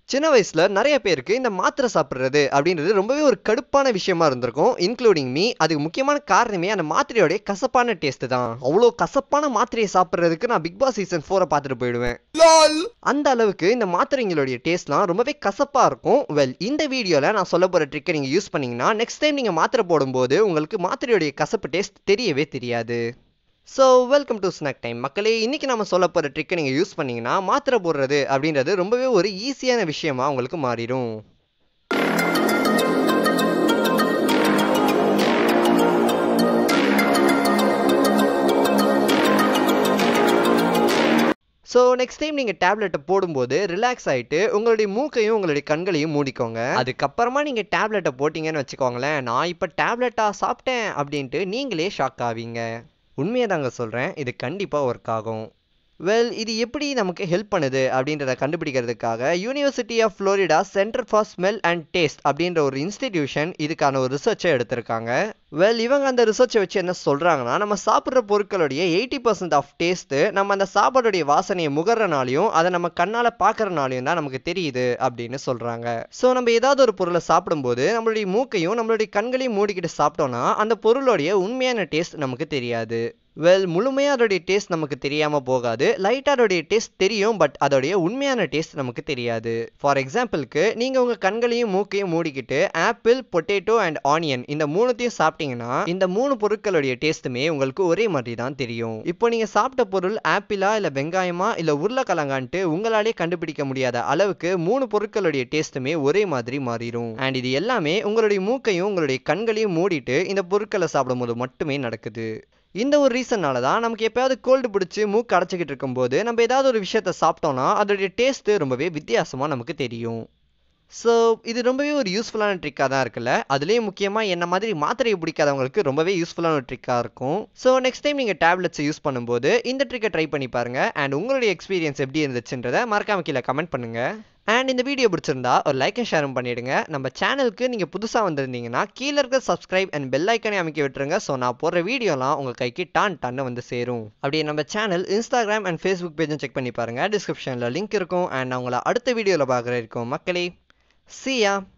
சின்ன வயசுல நிறைய பேருக்கு இந்த மாத்திரை சாப்பிட்றது அப்படின்றது ரொம்பவே ஒரு கடுப்பான விஷயமா இருந்திருக்கும் இன்க்ளூடிங் மீ அதுக்கு முக்கியமான காரணமே அந்த மாத்திரையோடைய கசப்பான டேஸ்ட் தான் அவ்வளோ கசப்பான மாத்திரையை சாப்பிட்றதுக்கு நான் பிக் பாஸ் சீசன் ஃபோரை பார்த்துட்டு போயிடுவேன் அந்த அளவுக்கு இந்த மாத்திரைங்களுடைய டேஸ்ட்லாம் ரொம்பவே கசப்பா இருக்கும் வெல் இந்த வீடியோல நான் சொல்ல போற ட்ரிக்கை நீங்க யூஸ் பண்ணீங்கன்னா நெக்ஸ்ட் டைம் நீங்க மாத்திரை போடும்போது உங்களுக்கு மாத்திரையோடைய கசப்பு டேஸ்ட் தெரியவே தெரியாது so welcome to snack time மக்களே இன்னைக்கு நம்ம சொல்ல போகிற ட்ரிக்கை நீங்கள் யூஸ் பண்ணீங்கன்னா மாத்திரை போடுறது அப்படின்றது ரொம்பவே ஒரு ஈஸியான விஷயமா உங்களுக்கு மாறிடும் ஸோ நெக்ஸ்ட் டைம் நீங்கள் டேப்லெட்டை போடும்போது ரிலாக்ஸ் ஆகிட்டு உங்களுடைய மூக்கையும் உங்களுடைய கண்களையும் மூடிக்கோங்க அதுக்கப்புறமா நீங்கள் டேப்லெட்டை போட்டிங்கன்னு வச்சுக்கோங்களேன் நான் இப்போ டேப்லெட்டாக சாப்பிட்டேன் அப்படின்ட்டு நீங்களே ஷாக் ஆவீங்க உண்மையை தாங்க சொல்கிறேன் இது கண்டிப்பாக ஒர்க் ஆகும் வெல் இது எப்படி நமக்கு ஹெல்ப் பண்ணுது அப்படின்றத கண்டுபிடிக்கிறதுக்காக university of Florida centre for smell and taste அப்படின்ற ஒரு இன்ஸ்டிடியூஷன் இதுக்கான ஒரு ரிசர்ச்சை எடுத்திருக்காங்க வெல் இவங்க அந்த ரிசர்ச்சை வச்சு என்ன சொல்கிறாங்கன்னா நம்ம சாப்பிட்ற பொருட்களுடைய எயிட்டி பர்சன்ட் ஆஃப் டேஸ்ட்டு நம்ம அந்த சாப்பாடுடைய வாசனையை முகறனாலையும் அதை நம்ம கண்ணால் பார்க்கறனாலையும் தான் நமக்கு தெரியுது அப்படின்னு சொல்கிறாங்க ஸோ நம்ம ஏதாவது ஒரு பொருளை சாப்பிடும்போது நம்மளுடைய மூக்கையும் நம்மளுடைய கண்களையும் மூடிக்கிட்டு சாப்பிட்டோம்னா அந்த பொருளுடைய உண்மையான டேஸ்ட் நமக்கு தெரியாது வெல் முழுமையாக அதோடைய டேஸ்ட் நமக்கு தெரியாமல் போகாது லைட்டாக அதோடைய டேஸ்ட் தெரியும் பட் அதோடைய உண்மையான டேஸ்ட் நமக்கு தெரியாது ஃபார் எக்ஸாம்பிளுக்கு நீங்கள் உங்கள் கண்களையும் மூக்கையும் மூடிக்கிட்டு ஆப்பிள் பொட்டேட்டோ அண்ட் ஆனியன் இந்த மூணுத்தையும் சாப்பிட்டீங்கன்னா இந்த மூணு பொருட்களுடைய டேஸ்ட்டுமே உங்களுக்கு ஒரே மாதிரி தான் தெரியும் இப்போ நீங்கள் சாப்பிட்ட பொருள் ஆப்பிளா இல்லை வெங்காயமா இல்லை உருளைக்கிழங்கான்ட்டு உங்களாலே கண்டுபிடிக்க முடியாத அளவுக்கு மூணு பொருட்களுடைய டேஸ்ட்டுமே ஒரே மாதிரி மாறிடும் அண்ட் இது எல்லாமே உங்களுடைய மூக்கையும் உங்களுடைய கண்களையும் மூடிட்டு இந்த பொருட்களை சாப்பிடும்போது மட்டுமே நடக்குது இந்த ஒரு ரீசன்னால தான் நமக்கு எப்பயாவது கோல்டு பிடிச்சி மூக்கு அடைச்சிக்கிட்டு இருக்கும்போது நம்ம ஏதாவது ஒரு விஷயத்த சாப்பிட்டோம்னா அதோடைய டேஸ்ட்டு ரொம்பவே வித்தியாசமாக நமக்கு தெரியும் ஸோ இது ரொம்பவே ஒரு யூஸ்ஃபுல்லான ட்ரிக்காக தான் இருக்குல்ல அதுலேயும் முக்கியமாக என்ன மாதிரி மாத்திரையை பிடிக்காதவங்களுக்கு ரொம்பவே யூஸ்ஃபுல்லான ஒரு ட்ரிக்காக இருக்கும் ஸோ நெக்ஸ்ட் டைம் நீங்கள் டேப்லெட்ஸை யூஸ் பண்ணும்போது இந்த ட்ரிக்கை ட்ரை பண்ணி பாருங்கள் அண்ட் உங்களுடைய எக்ஸ்பீரியன்ஸ் எப்படி இருந்துச்சுன்றதை மறக்காம கீழே கமெண்ட் பண்ணுங்கள் அண்ட் இந்த வீடியோ பிடிச்சிருந்தா ஒரு லைக் அண்ட் ஷேரும் பண்ணிடுங்க நம்ம சேனலுக்கு நீங்கள் புதுசாக வந்திருந்தீங்கன்னா கீழே இருக்க சப்ஸ்கிரைப் அண்ட் பெல் ஐக்கனே அமைக்க விட்டுருங்க ஸோ நான் போடுற வீடியோலாம் உங்கள் கைக்கு டான் டான்னு வந்து சேரும் அப்படியே நம்ம சேனல் இன்ஸ்டாகிராம் அண்ட் ஃபேஸ்புக் பேஜும் செக் பண்ணி பாருங்கள் டிஸ்கிரிப்ஷனில் லிங்க் இருக்கும் அண்ட் நான் உங்களை அடுத்த வீடியோவில் பார்க்குற இருக்கும் மக்களே சியா